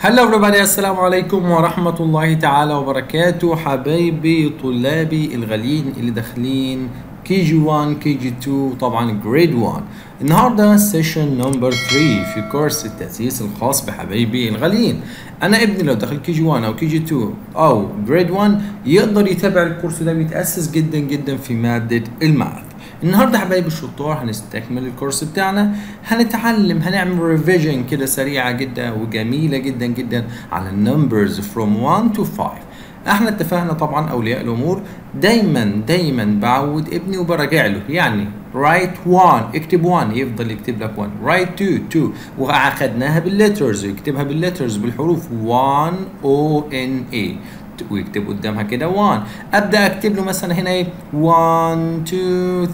هلا everybody السلام عليكم ورحمة الله تعالى وبركاته حبايبي طلابي الغاليين اللي داخلين كي جي 1 كي جي 2 طبعا جريد 1 النهارده سيشن نمبر 3 في كورس التأسيس الخاص بحبايبي الغاليين انا ابني لو دخل كي جي 1 او كي جي 2 او جريد 1 يقدر يتابع الكورس ده بيتأسس جدا جدا في مادة الماث النهارده حبايبي الشطار هنستكمل الكورس بتاعنا هنتعلم هنعمل ريفيجن كده سريعه جدا وجميله جدا جدا على النمبرز from 1 to 5 احنا اتفقنا طبعا اولياء الامور دايما دايما بعود ابني وبراجع له يعني write 1 اكتب 1 يفضل يكتب لك 1 write 2 2 واخدناها بالليترز يكتبها بالليترز بالحروف 1 او ان اي ويكتب قدامها كده 1 ابدا اكتب له مثلا هنا ايه 1 2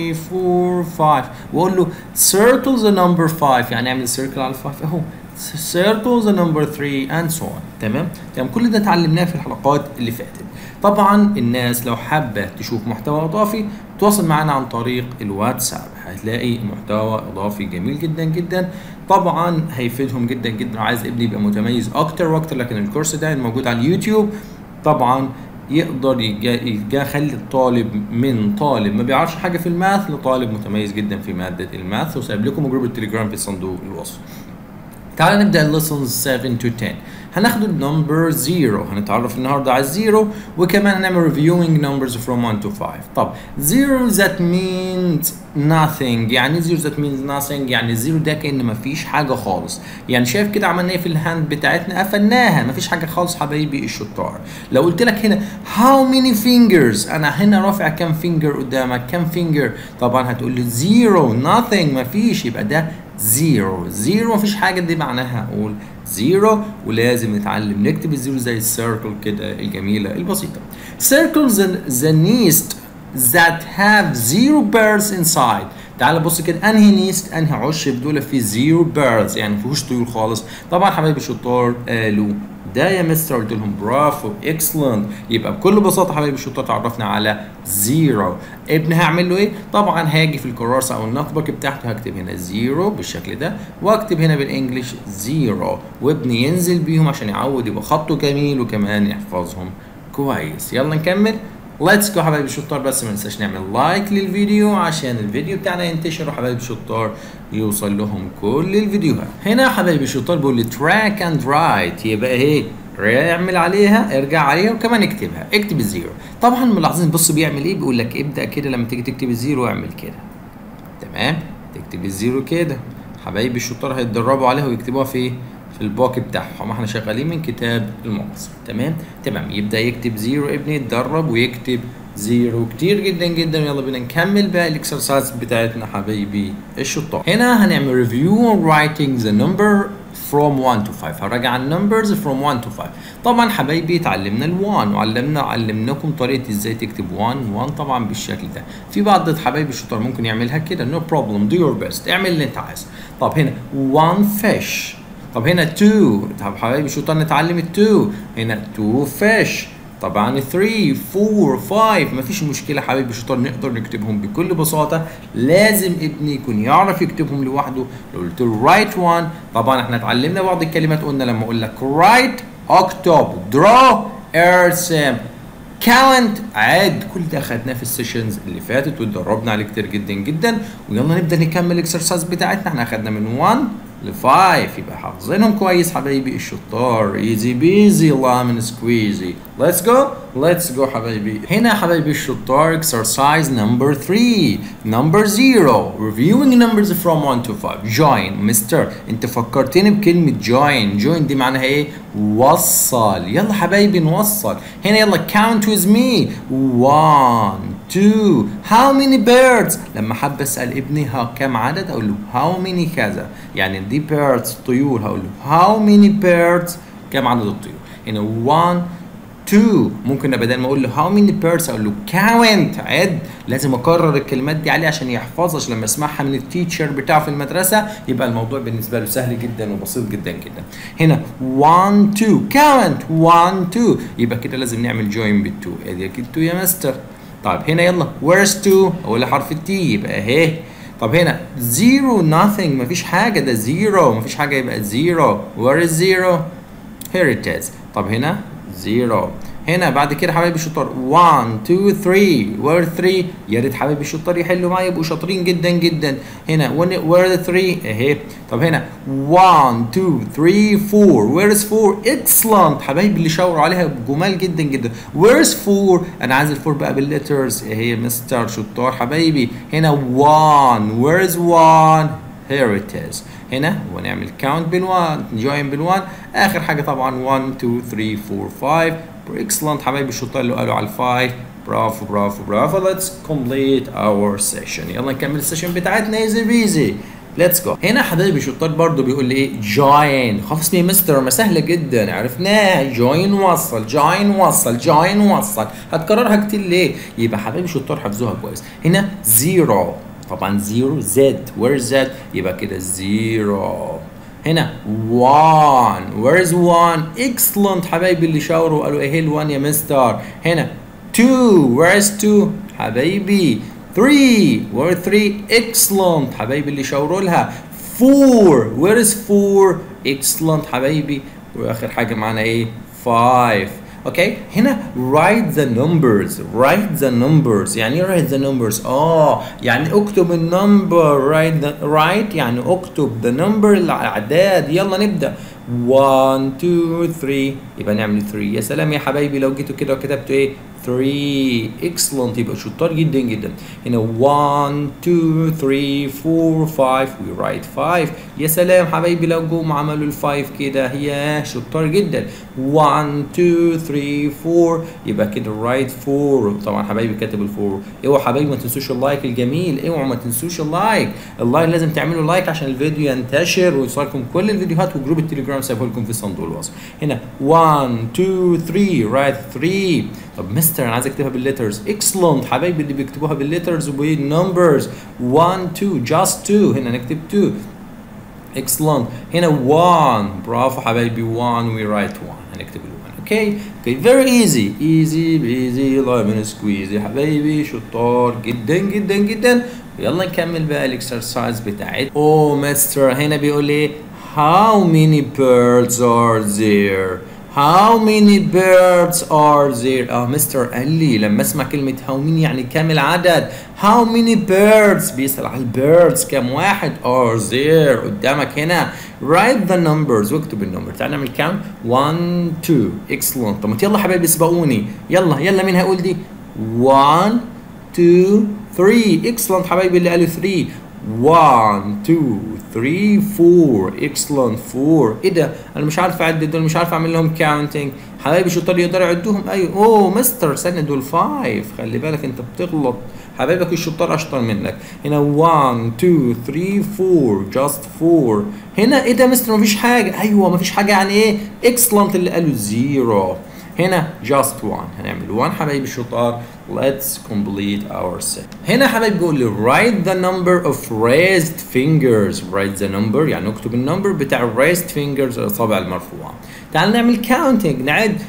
3 4 5 واقول له circle the number 5 يعني اعمل circle على 5 اهو circle the number 3 and so on تمام تمام كل ده اتعلمناه في الحلقات اللي فاتت طبعا الناس لو حابه تشوف محتوى اضافي تواصل معنا عن طريق الواتساب هتلاقي محتوى اضافي جميل جدا جدا طبعا هيفيدهم جدا جدا وعايز ابني يبقى متميز اكتر واكتر لكن الكورس ده موجود على اليوتيوب طبعا يقدر يخلي الطالب من طالب ما بيعرفش حاجه في الماث لطالب متميز جدا في ماده الماث وسايب لكم جروب التليجرام في صندوق الوصف تعال نبدا lessons 7 to 10 هناخد النمبر 0 هنتعرف النهارده على الزيرو وكمان هنعمل reviewing numbers from 1 to 5 طب 0 that means nothing يعني 0 that means nothing يعني الزيرو ده كأن مفيش حاجه خالص يعني شايف كده عملنا ايه في الهاند بتاعتنا قفلناها مفيش حاجه خالص حبايبي الشطار لو قلت لك هنا how many fingers انا هنا رافع كام فينجر قدامك كام فينجر طبعا هتقول لي 0 nothing مفيش يبقى ده زيرو زيرو مفيش حاجه دي معناها اقول زيرو ولازم نتعلم نكتب الزيرو زي السيركل كده الجميله البسيطه circles the, the nest that have zero birds inside تعال بص كده انهي نيست انهي عش في دول في زيرو بيردز يعني مفيهوش طيور خالص طبعا حبايبي الشطار قالوا ده يا مستر قلت لهم برافو اكسلنت يبقى بكل بساطه حبايبي الشطار تعرفنا على زيرو ابن هعمل له ايه طبعا هاجي في الكراسه او النطبق بتاعته هكتب هنا زيرو بالشكل ده واكتب هنا بالانجلش زيرو وابني ينزل بيهم عشان يعود يبقى خطه جميل وكمان يحفظهم كويس يلا نكمل ليتس جو حبايبي الشطار بس ما ننساش نعمل لايك للفيديو عشان الفيديو بتاعنا ينتشر وحبايبي الشطار يوصل لهم كل الفيديوهات هنا حبايبي الشطار بيقول لي تراك اند رايت يبقى ايه اعمل عليها ارجع عليها وكمان اكتبها اكتب الزيرو طبعا ملاحظين بص بيعمل ايه بيقول لك ابدا كده لما تيجي تكتب الزيرو اعمل كده تمام تكتب الزيرو كده حبايبي الشطار هيتدربوا عليها ويكتبوها في في الباك بتاعهم احنا شغالين من كتاب المعاصر تمام تمام يبدا يكتب زيرو ابني يتدرب ويكتب زيرو كتير جدا جدا يلا بينا نكمل بقى الاكسرسايز بتاعتنا حبايبي الشطار هنا هنعمل ريفيو رايتنج ذا نمبر from 1 to 5 هراجع على النمبرز from 1 to 5 طبعا حبايبي اتعلمنا ال 1 وعلمنا علمناكم طريقه ازاي تكتب 1 1 طبعا بالشكل ده في بعض حبايبي الشطار ممكن يعملها كده no problem do your best اعمل اللي انت عايزه طب هنا 1 fish طب هنا 2 طب حبايبي الشطار نتعلم ال 2 هنا 2 fish طبعا 3 4 5 مفيش مشكله حبايبي الشطار نقدر نكتبهم بكل بساطه لازم ابني يكون يعرف يكتبهم لوحده لو قلت له رايت 1 طبعا احنا اتعلمنا بعض الكلمات قلنا لما اقول لك رايت اكتب درو ارسم كاونت عد كل ده خدناه في السيشنز اللي فاتت واتدربنا عليه كتير جدا جدا ويلا نبدا نكمل الاكسرسايز بتاعتنا احنا اخدنا من 1 ل 5 يبقى حافظينهم كويس حبايبي الشطار ايزي بيزي لامن سكويزي ليتس جو ليتس جو حبايبي هنا حبايبي الشطار اكسرسايز نمبر 3 نمبر 0 reviewing numbers from 1 to 5 join مستر انت فكرتني بكلمه join join دي معناها ايه وصل يلا حبايبي نوصل هنا يلا count with me 1 2 how many birds لما حب اسال ابني ها كم عدد اقول له how many كذا يعني دي birds طيور هقول له how many birds كم عدد الطيور هنا 1 2 ممكن بدل ما اقول له how many birds اقول له count عد لازم اكرر الكلمات دي عليه عشان يحفظها عشان لما اسمعها من التيتشر بتاعه في المدرسه يبقى الموضوع بالنسبه له سهل جدا وبسيط جدا جدا هنا 1 2 count 1 2 يبقى كده لازم نعمل join بال 2 ادي اكيد 2 يا مستر طيب هنا يلا where's 2 اقول حرف التي يبقى اهي طب هنا zero nothing مفيش حاجه ده zero مفيش حاجه يبقى zero where is zero here it is طب هنا 0 هنا بعد كده حبايبي الشطار 1 2 3 وير 3 يا ريت حبايبي الشطار يحلوا معايا يبقوا شاطرين جدا جدا هنا وير 3 اهي طب هنا 1 2 3 4 وير از 4 اكسلنت حبايبي اللي شاوروا عليها بجمال جدا جدا وير از 4 انا عايز الفور بقى بالليترز اهي مستر شطار حبايبي هنا 1 وير از 1 here it is هنا ونعمل count بال1 join بال1 اخر حاجه طبعا 1 2 3 4 5 excellent حبايبي الشطار اللي قالوا على الفايف برافو برافو برافو let's complete our session يلا نكمل السيشن بتاعتنا ايزي بيزي ليتس جو هنا حبايبي الشطار برضو بيقول لي ايه جوين خلاص يا مستر ما سهله جدا عرفناها جوين وصل جوين وصل جوين وصل هتكررها كتير ليه يبقى حبايبي الشطار حفظوها كويس هنا زيرو طبعا زيرو زد وير زد يبقى كده زيرو هنا 1 where is 1 excellent حبايبي اللي شاوروا قالوا ايه ال 1 يا مستر هنا 2 where is 2 حبايبي 3 where 3 excellent حبايبي اللي شاوروا لها 4 where is 4 excellent حبايبي واخر حاجه معانا ايه 5 اوكي هنا write the numbers write the numbers يعني ايه write the numbers اه يعني اكتب النمبر write the write يعني اكتب the number الاعداد يلا نبدا 1 2 3 يبقى نعمل 3 يا سلام يا حبايبي لو جيتوا كده وكتبتوا ايه 3 excellent يبقى شطار جدا جدا هنا 1 2 3 4 5 we write 5 يا سلام حبايبي لو جم عملوا الفايف كده يا شطار جدا 1 2 3 4 يبقى كده write 4 طبعا حبايبي كاتب الفور اوعوا حبايبي ما تنسوش اللايك الجميل اوعوا ما تنسوش اللايك اللايك لازم تعملوا لايك عشان الفيديو ينتشر ويوصلكم كل الفيديوهات وجروب التليجرام سايبه لكم في صندوق الوصف هنا 1 2 3 write 3 طب مستر انا عايز اكتبها بالليترز اكسلنت حبايبي اللي بيكتبوها بالليترز وبالنمبرز 1 2 جاست 2 هنا نكتب 2 اكسلنت هنا 1 برافو حبايبي 1 وي رايت 1 هنكتب ال 1 اوكي اوكي فيري ايزي ايزي بيزي ليمون سكويز يا حبايبي شطار جدا جدا جدا يلا نكمل بقى الاكسرسايز بتاعتنا اوه مستر هنا بيقول ايه how many birds are there How many birds are there؟ اه مستر قال لي لما اسمع كلمة how many يعني كام العدد؟ How many birds؟ بيسأل على البيردز كام واحد are there قدامك هنا write the numbers واكتب النمبر تعال نعمل كام 1 2 excellent طب ما يلا حبايبي اسبقوني يلا يلا مين هيقول دي 1 2 3 excellent حبايبي اللي قالوا 3 1 2 3 4 excellent 4 ايه ده انا مش عارف اعد دول مش عارف اعمل لهم كاونتنج حبايبي شطار يقدروا يعدوهم ايوه اوه مستر استنى دول 5 خلي بالك انت بتغلط حبايبك الشطار اشطر منك هنا 1 2 3 4 جاست 4 هنا ايه ده مستر مفيش حاجه ايوه مفيش حاجه يعني ايه excellent اللي قالوا زيرو هنا just one هنعمل 1 حبايبي الشطار let's complete our set هنا حبايبي بيقول لي write the number of raised fingers write the number يعني اكتب النمبر بتاع raised fingers الاصابع المرفوعه تعال نعمل counting نعد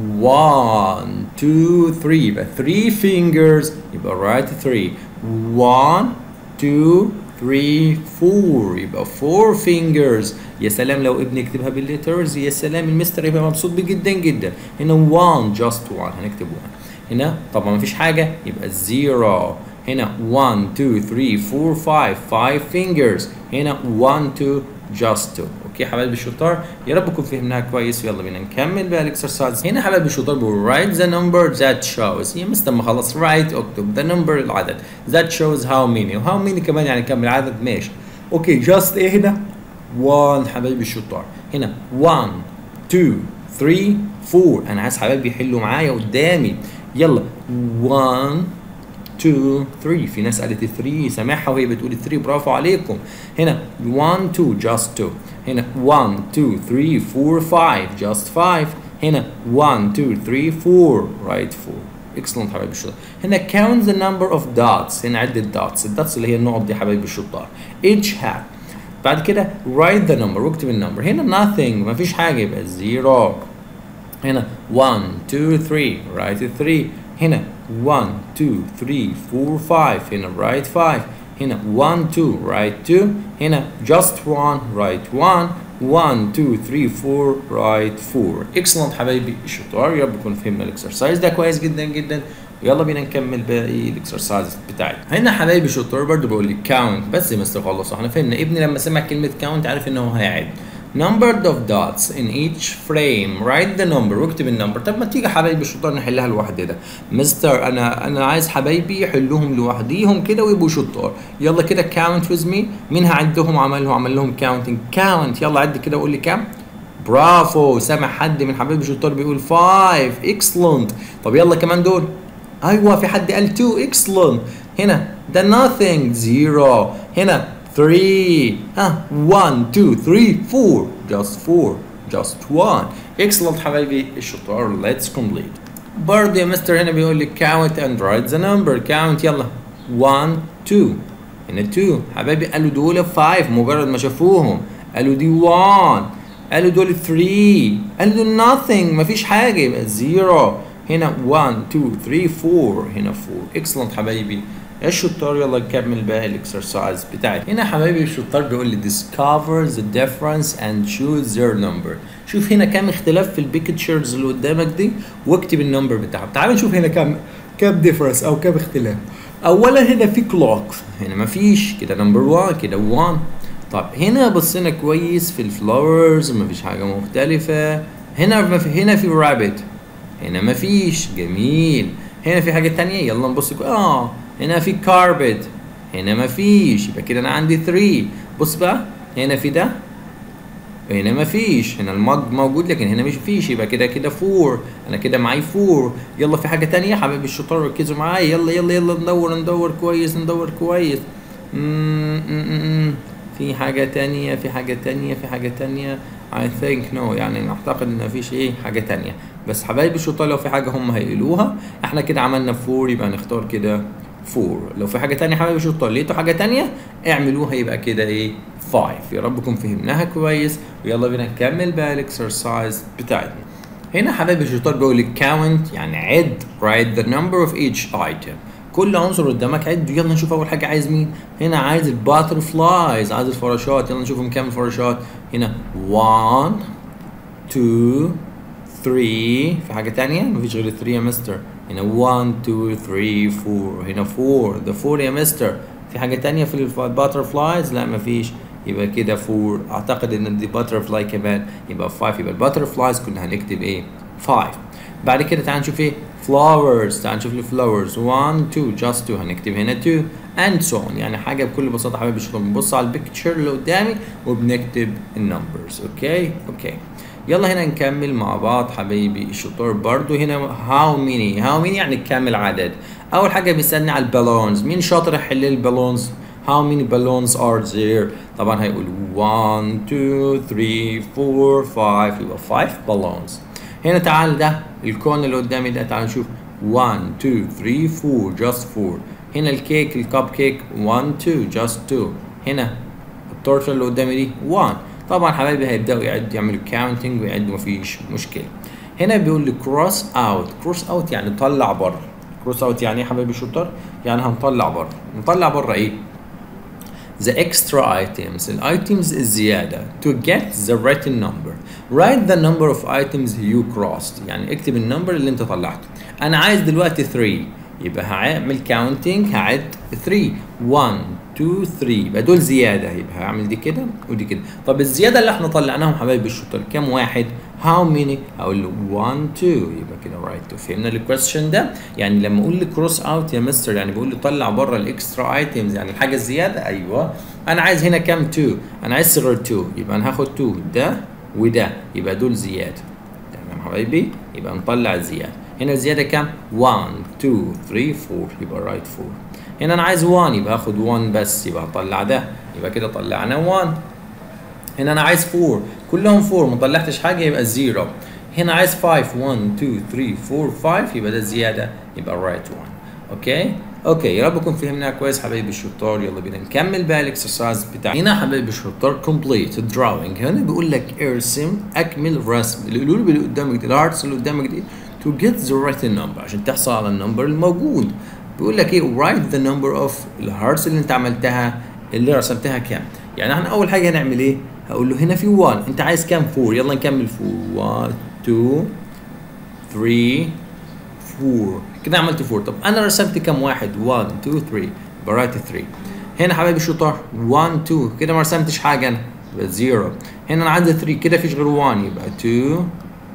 1 2 3 يبقى 3 fingers يبقى write 3 1 2 3 4 يبقى 4 fingers يا سلام لو ابني يكتبها بالليترز يا سلام المستر يبقى مبسوط بيه جدا جدا هنا 1 just 1 هنكتب 1 هنا طبعا مفيش حاجه يبقى 0 هنا 1 2 3 4 5 5 fingers هنا 1 2 just 2 اوكي حبايبي الشطار يا رب تكون فهمناها كويس يلا بينا نكمل بقى الاكسرسايز هنا حبايبي الشطار بيقول write the number that shows يا مستر ما خلص write اكتب the number العدد that shows how many و how many كمان يعني كم العدد ماشي اوكي just ايه هنا 1 حبايبي الشطار هنا 1 2 3 4 انا عايز حبايبي يحلوا معايا قدامي يلا 1 2 3 في ناس قالت 3 سامعها وهي بتقول 3 برافو عليكم هنا 1 2 just 2 هنا 1 2 3 4 5 just 5 هنا 1 2 3 4 right 4 excellent حبايبي الشطار هنا count the number of dots هنا عد الدوتس الدوتس اللي هي النقط دي حبايبي الشطار each hat بعد كده write the number واكتب النمبر هنا nothing مفيش حاجه يبقى 0 هنا 1 2 3 write 3 هنا 1 2 3 4 5 هنا write 5 هنا 1 2 write 2 هنا just 1 write 1 1 2 3 4 رايت 4 اكسلنت حبايبي الشطار يا رب يكون فهمنا الاكسرسايز ده كويس جدا جدا يلا بينا نكمل باقي الاكسرسايز بتاعتنا هنا حبايبي شطار برضو بقول لك كاونت بس يا مستر خلص احنا فهمنا ابني لما سمع كلمه كاونت عارف ان هو هيعد numbered of dots in each frame write the number واكتب النمبر طب ما تيجي حبايبي الشطار نحلها لوحدنا مستر انا انا عايز حبايبي يحلوهم لوحديهم كده ويبقوا شطار يلا كده count with me مين هعدهم عملهم عمل لهم counting count يلا عد كده وقول لي كام برافو سامع حد من حبايبي الشطار بيقول 5 excellent طب يلا كمان دول ايوه في حد قال 2 excellent هنا ده nothing 0 هنا 3 ها 1 2 3 4 just 4 just 1 excellent حبايبي الشطار let's complete برضه يا مستر هنا بيقول لي count and write the number count يلا 1 2 هنا 2 حبايبي قالوا دول 5 مجرد ما شافوهم قالوا دي 1 قالوا دول 3 قالوا دول nothing مفيش حاجه يبقى 0 هنا 1 2 3 4 هنا 4 excellent حبايبي الشطار يلا نكمل بقى الاكسرسايز بتاعتي هنا حبايبي الشطار بيقول لي discover the difference and choose their number شوف هنا كام اختلاف في البيكتشرز اللي قدامك دي واكتب النمبر بتاعهم تعال نشوف هنا كام كام ديفرنس او كام اختلاف اولا هنا في كلوك هنا مفيش كده نمبر 1 كده 1 طب هنا بصينا كويس في الفلاورز مفيش حاجه مختلفه هنا هنا في رابت هنا مفيش جميل هنا في حاجه تانية يلا نبص اه هنا في كاربت هنا مفيش يبقى كده انا عندي 3 بص بقى هنا في ده هنا مفيش هنا المج موجود لكن هنا مش فيش يبقى كده كده 4 انا كده معايا 4 يلا في حاجه تانية حبايبي الشطار ركزوا معايا يلا يلا يلا ندور ندور كويس ندور كويس مم مم مم. في حاجه تانية في حاجه تانية في حاجه تانية I think no يعني اعتقد ان مفيش ايه حاجه تانية بس حبايبي الشطار لو في حاجه هم هيقولوها احنا كده عملنا 4 يبقى نختار كده 4 لو في حاجه تانية حبايبي الشطار لقيتوا حاجه تانية اعملوها يبقى كده ايه 5 يا رب نكون فهمناها كويس ويلا بينا نكمل بقى الاكسرسايز بتاعتنا هنا حبايبي الشطار بيقول لك count يعني عد write the number of each item كل عنصر قدامك عد يلا نشوف اول حاجه عايز مين هنا عايز الباتر فلايز عايز الفراشات يلا نشوفهم كام الفراشات هنا 1 2 3 في حاجه تانية مفيش غير 3 يا مستر هنا 1 2 3 4 هنا 4 ده 4 يا مستر في حاجه تانية في الباتر فلايز لا مفيش يبقى كده 4 اعتقد ان دي باتر فلاي كمان يبقى 5 يبقى الباتر فلايز كنا هنكتب ايه 5 بعد كده تعال نشوف ايه flowers تعال نشوف الفلاورز 1 2 just 2 هنكتب هنا 2 and so on يعني حاجه بكل بساطه حبايبي الشطار بنبص على البيكتشر اللي قدامي وبنكتب النمبرز اوكي اوكي يلا هنا نكمل مع بعض حبايبي الشطار برضو هنا how many how many يعني كام العدد اول حاجه بيسالني على البالونز مين شاطر يحل البالونز how many balloons are there طبعا هيقول 1 2 3 4 5 يبقى 5 balloons هنا تعال ده الكون اللي قدامي ده تعال نشوف 1 2 3 4 just 4 هنا الكيك الكب كيك 1 2 just 2 هنا التورته اللي قدامي دي 1 طبعا حبايبي هيبداوا يعدوا يعملوا كاونتنج ويعدوا مفيش مشكله هنا بيقول لي كروس اوت كروس اوت يعني طلع بره كروس اوت يعني ايه حبايبي الشطار يعني هنطلع بره نطلع بره ايه the extra items الايتمز الزيادة to get the written number write the number of items you crossed يعني اكتب النمبر اللي انت طلعته انا عايز دلوقتي 3 يبقى هعمل counting هعد 3 1 2 3 يبقى دول زيادة يبقى هعمل دي كده ودي كده طب الزيادة اللي احنا طلعناهم حبايبي الشطار كام واحد how many اقول له 1 2 يبقى كده right فهمنا الكويستشن ده يعني لما اقول لي كروس اوت يا مستر يعني بقول لي طلع بره الاكسترا ايتمز يعني الحاجه الزياده ايوه انا عايز هنا كام 2 انا عايز صغر 2 يبقى انا هاخد 2 ده وده يبقى دول زياده تمام حبايبي يبقى نطلع الزياده هنا الزياده كام 1 2 3 4 يبقى رايت 4 هنا انا عايز 1 يبقى هاخد 1 بس يبقى هطلع ده يبقى كده طلعنا 1 هنا انا عايز 4 كلهم 4 ما طلعتش حاجه يبقى 0 هنا عايز 5 1 2 3 4 5 يبقى ده زياده يبقى رايت 1 اوكي اوكي يا رب نكون فهمناها كويس حبايبي الشطار يلا بينا نكمل بقى الاكسرسايز بتاعنا هنا حبايبي الشطار كومبليت دراونج هنا بيقول لك ارسم اكمل رسم القلوب اللي قدامك دي الهارتس اللي قدامك دي to get the right number عشان تحصل على النمبر الموجود بيقول لك ايه write the number of الهارتس اللي انت عملتها اللي رسمتها كام يعني احنا اول حاجه هنعمل ايه هقول له هنا في 1 انت عايز كام 4 يلا نكمل 4 1 2 3 4 كده عملت 4 طب انا رسمت كام واحد 1 2 3 يبقى رايت 3 هنا حبايبي الشطار 1 2 كده ما رسمتش حاجه انا يبقى 0 هنا انا عندي 3 كده فيش غير 1 يبقى 2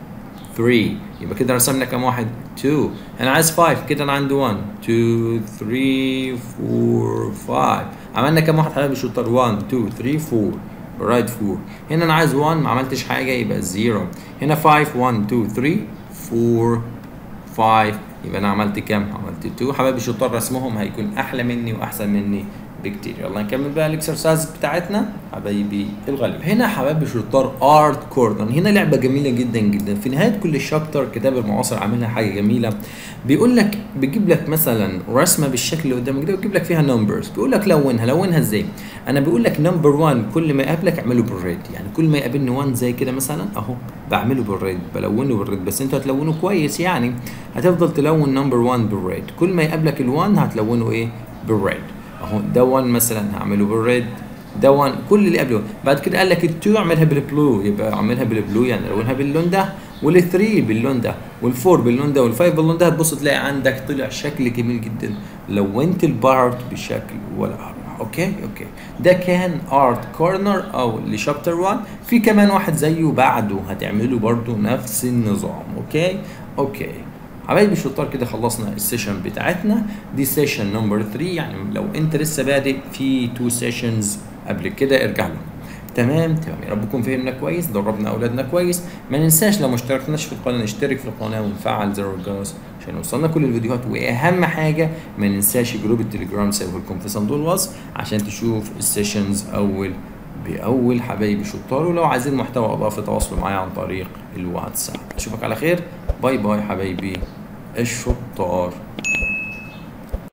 3 يبقى كده رسمنا كام واحد 2 انا عايز 5 كده انا عندي 1 2 3 4 5 عملنا كام واحد حبايبي الشطار 1 2 3 4 رايت 4 هنا انا عايز 1 ما عملتش حاجه يبقى 0 هنا 5 1 2 3 4 5 يبقى انا عملت كام عملت 2 حبايبي الشطار رسمهم هيكون احلى مني واحسن مني بكتير يلا نكمل بقى الاكسرسايز بتاعتنا حبايبي الغالي هنا حبايبي الشطار ارت كوردن هنا لعبه جميله جدا جدا في نهايه كل شابتر كتاب المعاصر عاملها حاجه جميله بيقول لك بيجيب لك مثلا رسمه بالشكل اللي قدامك ده ويجيب لك فيها نمبرز بيقول لك لونها لونها ازاي انا بيقول لك نمبر 1 كل ما يقابلك اعمله بالريد يعني كل ما يقابلني 1 زي كده مثلا اهو بعمله بالريد بلونه بالريد بس انتوا هتلونه كويس يعني هتفضل تلون نمبر 1 بالريد كل ما يقابلك ال1 هتلونه ايه بالريد اهو ده 1 مثلا هعمله بالريد ده 1 كل اللي قبله بعد كده قال لك ال2 اعملها بالبلو يبقى اعملها بالبلو يعني لونها باللون ده وال3 باللون ده وال4 باللون ده وال5 باللون ده هتبص تلاقي عندك طلع شكل جميل جدا لونت البارت بشكل ولا اروع اوكي اوكي ده كان ارت كورنر او لشابتر 1 في كمان واحد زيه بعده هتعمله برضو نفس النظام اوكي اوكي حبايبي الشطار كده خلصنا السيشن بتاعتنا دي سيشن نمبر 3 يعني لو انت لسه بادئ في تو سيشنز قبل كده ارجع لهم تمام تمام يا رب نكون فهمنا كويس دربنا اولادنا كويس ما ننساش لو ما اشتركناش في القناه نشترك في القناه ونفعل زر الجرس عشان يوصلنا كل الفيديوهات واهم حاجه ما ننساش جروب التليجرام سايبه لكم في صندوق الوصف عشان تشوف السيشنز اول باول حبايبي شطار ولو عايزين محتوى اضافي تواصلوا معايا عن طريق الواتساب اشوفك على خير باي باي حبايبي الشطار